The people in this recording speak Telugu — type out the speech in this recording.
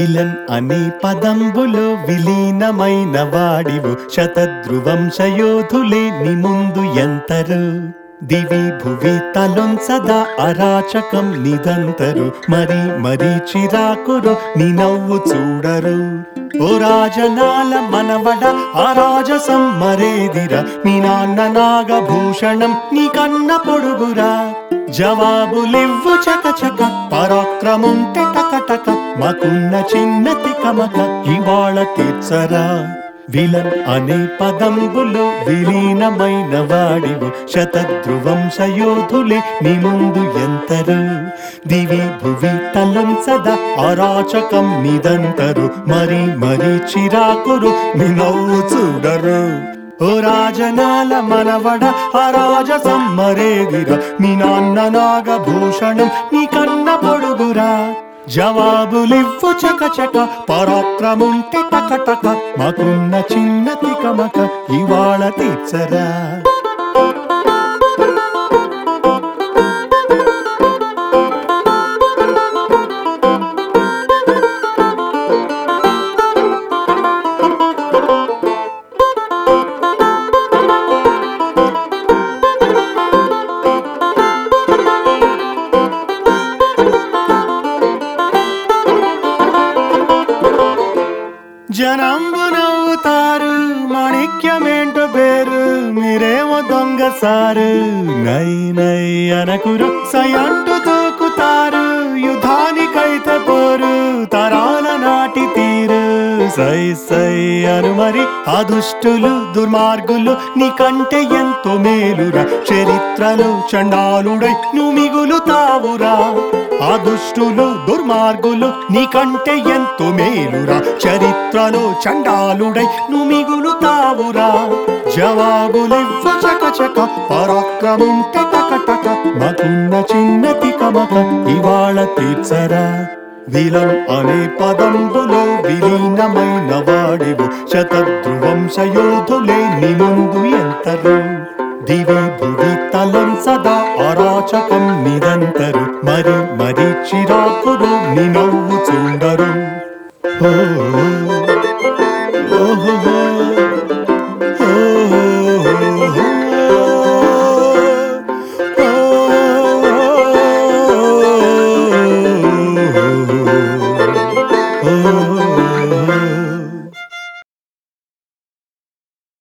విలన్ అనే పదంబులో విలీనమైన వాడివు శతధ్రువంశయోధులే ని ముందు ఎంతరు దివి భువి తలొంసదా అరాచకం నిదంతరు మరి మరి చిరాకురు నీ నవ్వు చూడరు ఓ రాజనాల మనవడ ఆ రాజసం మరేదిర మీ నాన్న నాగభూషణం నీ కన్న పొడుగురా జవాబులివ్వు చక చక పరాక్రముంటే టక టక మాకున్న చిన్నతి కమక ఇవాళ తీర్చరా విలన్ అనే పదంబులో విలీనమైన వాడివు శతధ్రువంశయోధులే నీ ముందు ఎంతరు దివి భువి తలం సదా అరాచకం నిదంతరు మరి మరి చిరాకురు నీ నవ్వు చూడరు ఓ రాజనాల మనవడ ఆ రాజసం మరేదిర మీ నాన్న నాగభూషణం నీ కన్న పొడుగురా జవాబులివ్వు చక చక పరాక్రముంటే టక టక మాకున్న చిన్నతి కమక ఇవాళ తీర్చరా జనంబు నవ్వుతారు మాణిక్యమేంటో పేరు మీరేమో దొంగ సారు నై నై అనకురు సయంటు తూకుతారు యుద్ధానికైతే పోరు తరాల నాటి తీరు సై సై అను మరి అదుష్టులు దుర్మార్గులు నీకంటే ఎంతో మేలురా చరిత్రలో చండాలుడై నువ్వు మిగులుతావురా ఆ దుష్టులు దుర్మార్గులు నీకంటే ఎంతో మేలురా చరిత్రలో చండాలుడై నువ్వు మిగులుతావురా జవాబులివ్వ చక చక పరాక్రముంటే టక టక మాకున్న చిన్నతి కమక ఇవాళ తీర్చరా విలం అనే పదంబులో విలీనమైన వాడివు శతధ్రువంశయోధులే నీ ముందు ఎంతరు దివి భువి తలం సదా అరాచకం నిరంతరు మరి మరి చిరాకురు నీ నవ్వు చూడరు ఓ ఓహో